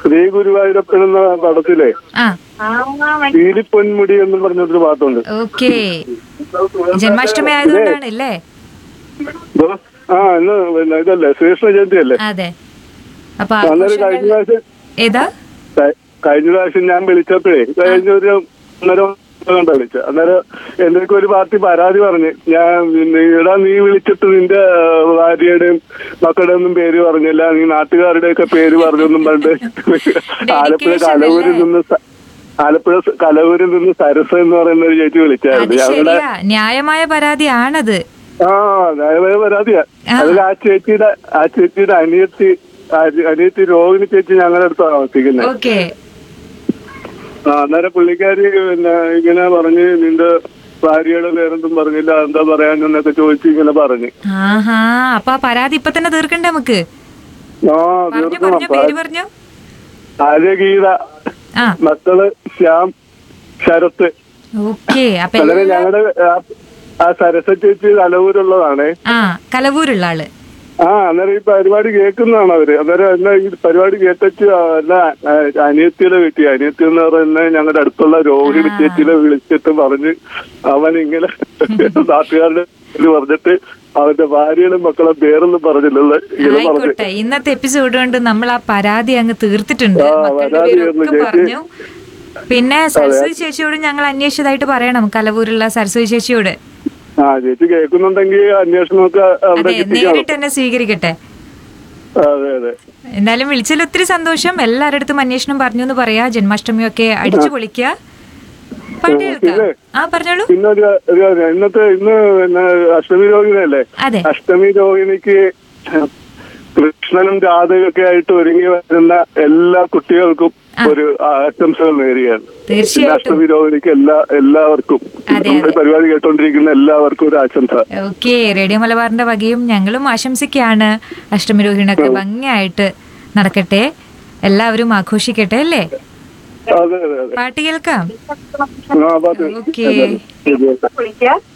ശ്രീ ഗുരുവായൂരപ്പൻ എന്ന പടത്തിലെ ആ പീലിപ്പൊന്മുടി എന്ന് പറഞ്ഞൊരു പാട്ടുണ്ട് ഓക്കെ ജന്മാഷ്ടമി ആയതുകൊണ്ടാണ് അല്ലേ ഇതോ? ആ ഇന്ന് പിന്നെ ഇതല്ലേ ശ്രീകൃഷ്ണ ജയന്തി അല്ലേ അതെ അപ്പൊ അന്നേരം കഴിഞ്ഞ ആഘോഷങ്ങൾ- പ്രാവശ്യം ഏതാ ക- കഴിഞ്ഞ പ്രാവശ്യം ഞാൻ വിളിച്ചപ്പോഴേ കഴിഞ്ഞ ഒരു അന്നേരം കണ്ട വിളിച്ച അന്നേരം എന്റെ ഒരു പാർട്ടി പരാതി പറഞ്ഞ് ഞാൻ ഇടാ നീ വിളിച്ചിട്ട് നിന്റെ ആ, ഭാര്യയുടെയും മക്കളുടെ ഒന്നും പേര് പറഞ്ഞില്ല നീ നാട്ടുകാരുടെ ഒക്കെ പേര് പറഞ്ഞൊന്നും പറഞ്ഞിട്ട് ആലപ്പുഴ Dedication കലവൂരിൽ അല്ലേ? നിന്ന് സ- ആലപ്പുഴ സ- കലവൂരിൽ നിന്ന് സരസ എന്ന് പറയുന്ന ഒരു ചേച്ചി അത് വിളിച്ചായിരുന്നു ഞങ്ങളുടെ ശരിയാ ന്യായമായ പരാതിയാണത് ആ ന്യായമായ പരാതിയാ ആ. അതിൽ ആ ചേച്ചിയുടെ ആ ചേച്ചിയുടെ അനിയത്തി ആ- അനിയത്തി രോഹിണി ചേച്ചി ഞങ്ങളുടെ അടുത്ത് താമസിക്കുന്നത് ഓക്കെ ആ അന്നേരം പുള്ളിക്കാരി പിന്നെ ഇങ്ങനെ പറഞ്ഞ് നിന്റെ ഭാര്യയുടെ പേരെന്തും പറഞ്ഞില്ല എന്താ പറയാനെന്നൊക്കെ ചോദിച്ചു ഇങ്ങനെ പറഞ്ഞു ആഹാ അപ്പൊ ആ പരാതി ഇപ്പൊ തന്നെ തീർക്കണ്ടേ നമുക്ക് ആ പറഞ്ഞു തീർക്കണം പറഞ്ഞു പേര് പറഞ്ഞു ആര്യഗീത ആ മക്കള് ശ്യാം ശരത്ത് ഓക്കെ അപ്പൊ അന്നേരം എല്ലാ- ഞങ്ങളുടെ ആ- ആ സരസ ചേച്ചി കലവൂരുള്ളതാണേ ആ കലവൂരുള്ള ആള് ആ അന്നേരം ഈ പരിപാടി കേൾക്കുന്നതാണ് അവര് അന്നേരം എന്നാ ഈ പരിപാടി കേട്ടിട്ട് എന്നാ അനിയത്തിയുടെ വീട്ടിൽ അനിയത്തി എന്ന് പറയുന്നത് ഞങ്ങളുടെ അടുത്തുള്ള രോഹിണി ചേച്ചിനെ വിളിച്ചിട്ട് പറഞ്ഞ് അവൻ ഇങ്ങനെ നാട്ടുകാരുടെ ഇത് പറഞ്ഞിട്ട് അവന്റെ ഭാര്യയുടെ മക്കളെ പേരൊന്നും പറഞ്ഞില്ലല്ലോ ഇങ്ങനെ പറഞ്ഞു ആയിക്കോട്ടെ ഇന്നത്തെ എപ്പിസോഡ് കൊണ്ട് നമ്മൾ ആ പരാതി അങ്ങ് തീർത്തിട്ടുണ്ട് ആ, മക്കളുടെ പരാതി പേരൊക്കെ തീർന്നു, ചേച്ചി. പറഞ്ഞു പിന്നെ സരസ്വതി ചേച്ചിയോട് ഞങ്ങൾ അന്വേഷിച്ചതായിട്ട് പറയണം കലവൂരുള്ള സരസ്വതി ചേച്ചിയോട് ആ ചേച്ചി കേൾക്കുന്നുണ്ടെങ്കിൽ അന്വേഷണമൊക്കെ അവിടെ അതെ എത്തിക്കണം നേരിട്ട് തന്നെ സ്വീകരിക്കട്ടെ അതെ അതെ എന്തായാലും വിളിച്ചതിൽ ഒത്തിരി സന്തോഷം എല്ലാവരുടെ അടുത്തും അന്വേഷണം പറഞ്ഞു എന്ന് പറയാ ജന്മാഷ്ടമിയൊക്കെ അടിച്ചു പൊളിക്കുക പാട്ട് കേൾക്കാം പിന്നെ? ആ പറഞ്ഞോളൂ പിന്നെ ഒരു ഒരു കാര്യം, ഇന്നത്തെ ഇന്ന് പിന്നെ അഷ്ടമി രോഹിണിയല്ലേ അതെ അഷ്ടമി രോഹിണിക്ക് കൃഷ്ണനും രാധയൊക്കെ ആയിട്ട് ഒരുങ്ങി വരുന്ന എല്ലാ കുട്ടികൾക്കും ഒരു ആശംസകൾ നേരുകയാണ് തീർച്ചയായിട്ടും അഷ്ടമി രോഹിണിക്ക് എല്ലാ എല്ലാവർക്കും അതെ, നമ്മുടെ പരിപാടി കേട്ടോണ്ടിരിക്കുന്ന എല്ലാവർക്കും ഒരു ആശംസ ഓക്കെ റേഡിയോ മലബാറിന്റെ വകയും ഞങ്ങളും ആശംസിക്കുകയാണ് അഷ്ടമിരോഹിണൊക്കെ ഭംഗിയായിട്ട് നടക്കട്ടെ എല്ലാവരും ആഘോഷിക്കട്ടെ അല്ലേ അതെ അതെ അതെ പാട്ട് കേൾക്കാം ആ പാട്ട് ഓക്കേ. ശരി. വിളിക്കാം